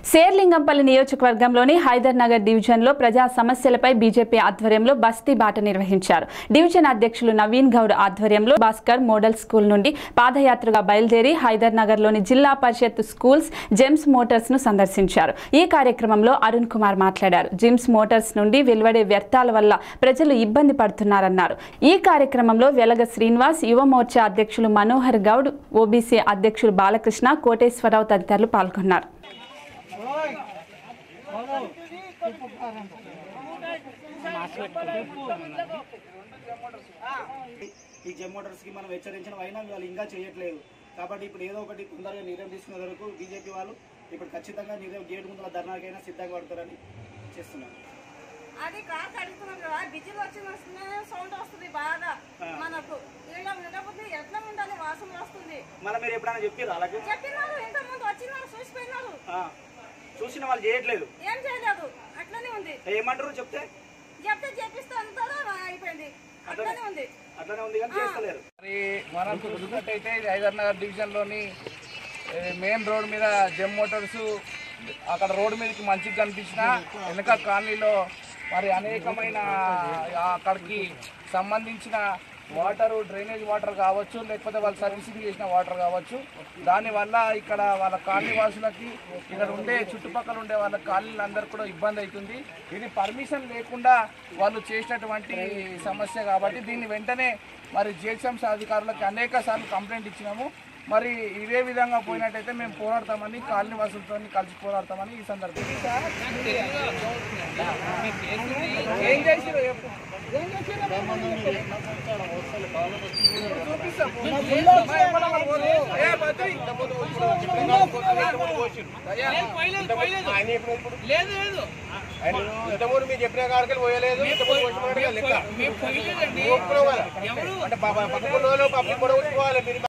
శేర్లింగంపల్లి నియోజకవర్గంలోని హైదర్ నగర్ డివిజన్లో ప్రజా సమస్యలపై బీజేపీ ఆధ్వర్యంలో బస్తీ బాట నిర్వహించారు డివిజన్ అధ్యక్షులు నవీన్ గౌడ్ ఆధ్వర్యంలో భాస్కర్ మోడల్ స్కూల్ నుండి పాదయాత్రగా బయలుదేరి హైదర్ నగర్లోని జిల్లా పరిషత్ స్కూల్స్ జెమ్స్ మోటార్స్ ను సందర్శించారు ఈ కార్యక్రమంలో అరుణ్ కుమార్ మాట్లాడారు జిమ్స్ మోటార్స్ నుండి వెలువడే వ్యర్థాల వల్ల ప్రజలు ఇబ్బంది పడుతున్నారన్నారు ఈ కార్యక్రమంలో వెలగ శ్రీనివాస్ యువ మోర్చా అధ్యక్షులు మనోహర్ గౌడ్ ఓబీసీ అధ్యక్షులు బాలకృష్ణ కోటేశ్వరరావు తదితరులు పాల్గొన్నారు ఈ జెమ్ మోటార్స్కి మనం హెచ్చరించిన అయినా వాళ్ళు ఇంకా చేయట్లేదు కాబట్టి ఇప్పుడు ఏదో ఒకటి తొందరగా నిర్ణయం తీసుకునే వరకు బీజేపీ వాళ్ళు ఇప్పుడు ఖచ్చితంగా నిర్ణయం గేటు ముందుల ధర్నాకైనా సిద్ధంగా పడతారని చేస్తున్నారు అది కార్ కడుగుతున్నాం కదా బిజిల్ వచ్చిన వస్తూనే సౌండ్ వస్తుంది బాగా మనకు ఇలా ఉండకపోతే ఎట్లా ఉండాలి వాసన వస్తుంది మళ్ళీ మీరు ఎప్పుడైనా చెప్పారు అలాగే చెప్పినారు ఇంత ముందు వచ్చినారు చూసిపోయినారు ఆ, చూసిన వాళ్ళు చేయట్లేదు ఏం చేయలేదు అట్లనే ఉంది ఏమంటారు చెప్తే చెప్తే చెప్పిస్తే అంతా అయిపోయింది అట్లనే ఉంది అట్లనే ఉంది కానీ చేస్తలేరు మరి మనం చూసుకున్నట్టయితే ఇది హైదర్ నగర్ డివిజన్లోని ఏ, మెయిన్ రోడ్ మీద జెమ్ మోటార్స్ అక్కడ రోడ్డు మీదకి మంచిగా కనిపించిన వెనక కాలనీలో మరి అనేకమైన ఆ, అక్కడికి సంబంధించిన వాటర్ డ్రైనేజ్ వాటర్ కావచ్చు లేకపోతే వాళ్ళు సర్వీసింగ్ చేసిన వాటర్ కావచ్చు దానివల్ల ఇక్కడ వాళ్ళ కాలనీ వాసులకి ఇక్కడ ఉండే చుట్టుపక్కల ఉండే వాళ్ళ కాలనీలందరూ కూడా ఇబ్బంది అవుతుంది ఇది పర్మిషన్ లేకుండా వాళ్ళు చేసినటువంటి సమస్య కాబట్టి దీన్ని వెంటనే మరి జిహెచ్ఎంసీ అధికారులకు అనేక సార్లు కంప్లైంట్ ఇచ్చినాము మరి ఇదే విధంగా పోయినట్టయితే మేము పోరాడతామని కాలనీ వాసులతో కలిసి పోరాడతామని ఈ సందర్భంగా ఏం చేసిరో చెప్పు. ఏం చేసిరో చూపిస్తా. ఏ బద్రి. అయ్యా. ఇంతకుముందు మీరు చెప్పిన కాడికి పోయలేదు ఇంతకుముందు వచ్చిన కాడికి లెక్క ఒప్పుకున్నావు కదా? అంటే పక్కన పబ్లిక్ కూడా పోవాలి మీరు